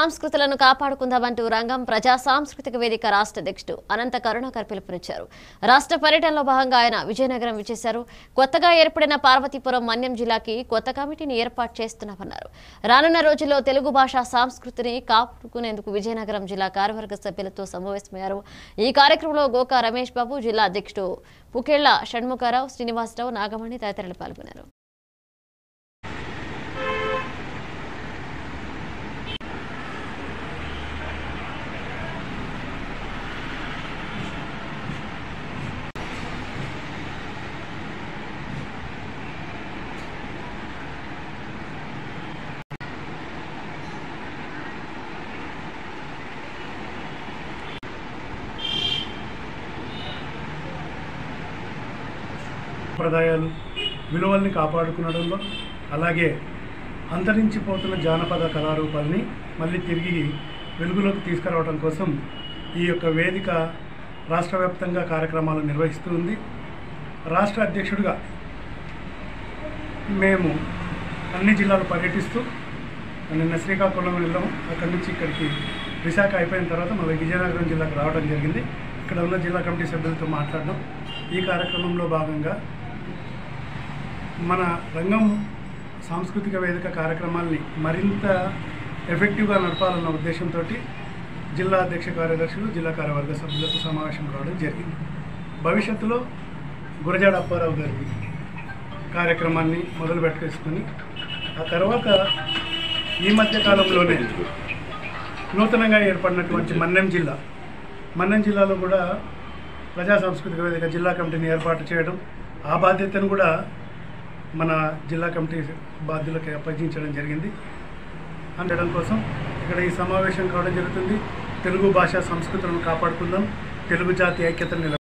సంస్కృతులను కాపాడుకుందామంటూ రంగం ప్రజా సాంస్కృతిక వేదిక రాష్ట్ర అధ్యక్షుడు అనంత కరుణాకర్ పిలుపునిచ్చారు రాష్ట్ర పర్యటనలో భాగంగా ఆయన విజయనగరం విచ్చేశారు కొత్తగా ఏర్పడిన పార్వతీపురం మన్యం జిల్లాకి కొత్త కమిటీని ఏర్పాటు చేస్తున్నామన్నారు రానున్న రోజుల్లో తెలుగు భాష సంస్కృతిని కాపాడుకునేందుకు విజయనగరం జిల్లా కార్యవర్గ సభ్యులతో సమావేశమయ్యారు ఈ కార్యక్రమంలో గోకా రమేష్ బాబు జిల్లా అధ్యక్షుడు పుకేళ్ల షణ్ముఖారావు శ్రీనివాసరావు నాగమణి తదితరులు పాల్గొన్నారు సంప్రదాయాలు విలువల్ని కాపాడుకునడంలో అలాగే అంతరించిపోతున్న జానపద కళారూపాలని మళ్ళీ తిరిగి వెలుగులోకి తీసుకురావడం కోసం ఈ యొక్క వేదిక రాష్ట్ర వ్యాప్తంగా కార్యక్రమాలు నిర్వహిస్తూ ఉంది రాష్ట్ర అధ్యక్షుడిగా మేము అన్ని జిల్లాలు పర్యటిస్తూ నిన్న శ్రీకాకుళం వెళ్ళాము అక్కడి నుంచి ఇక్కడికి విశాఖ అయిపోయిన తర్వాత మళ్ళీ విజయనగరం జిల్లాకు రావడం జరిగింది ఇక్కడ ఉన్న జిల్లా కమిటీ సభ్యులతో మాట్లాడడం ఈ కార్యక్రమంలో భాగంగా మన రంగం సాంస్కృతిక వేదిక కార్యక్రమాల్ని మరింత ఎఫెక్టివ్గా నడపాలన్న ఉద్దేశంతో జిల్లా అధ్యక్ష కార్యదర్శులు జిల్లా కార్యవర్గ సభ్యులతో సమావేశం కావడం జరిగింది భవిష్యత్తులో గురజాడ అప్పారావు గారి కార్యక్రమాన్ని మొదలు పెట్టుకేసుకొని ఆ తర్వాత ఈ మధ్య కాలంలోనే నూతనంగా ఏర్పడినటువంటి మన్నెం జిల్లా మన్నెం జిల్లాలో కూడా ప్రజా సాంస్కృతిక వేదిక జిల్లా కమిటీని ఏర్పాటు చేయడం ఆ బాధ్యతను కూడా మన జిల్లా కమిటీ బాధ్యులకు అప్పగించడం జరిగింది అనడం కోసం ఇక్కడ ఈ సమావేశం కావడం జరుగుతుంది తెలుగు భాష సంస్కృతులను కాపాడుకుందాం తెలుగు జాతి ఐక్యతను నిల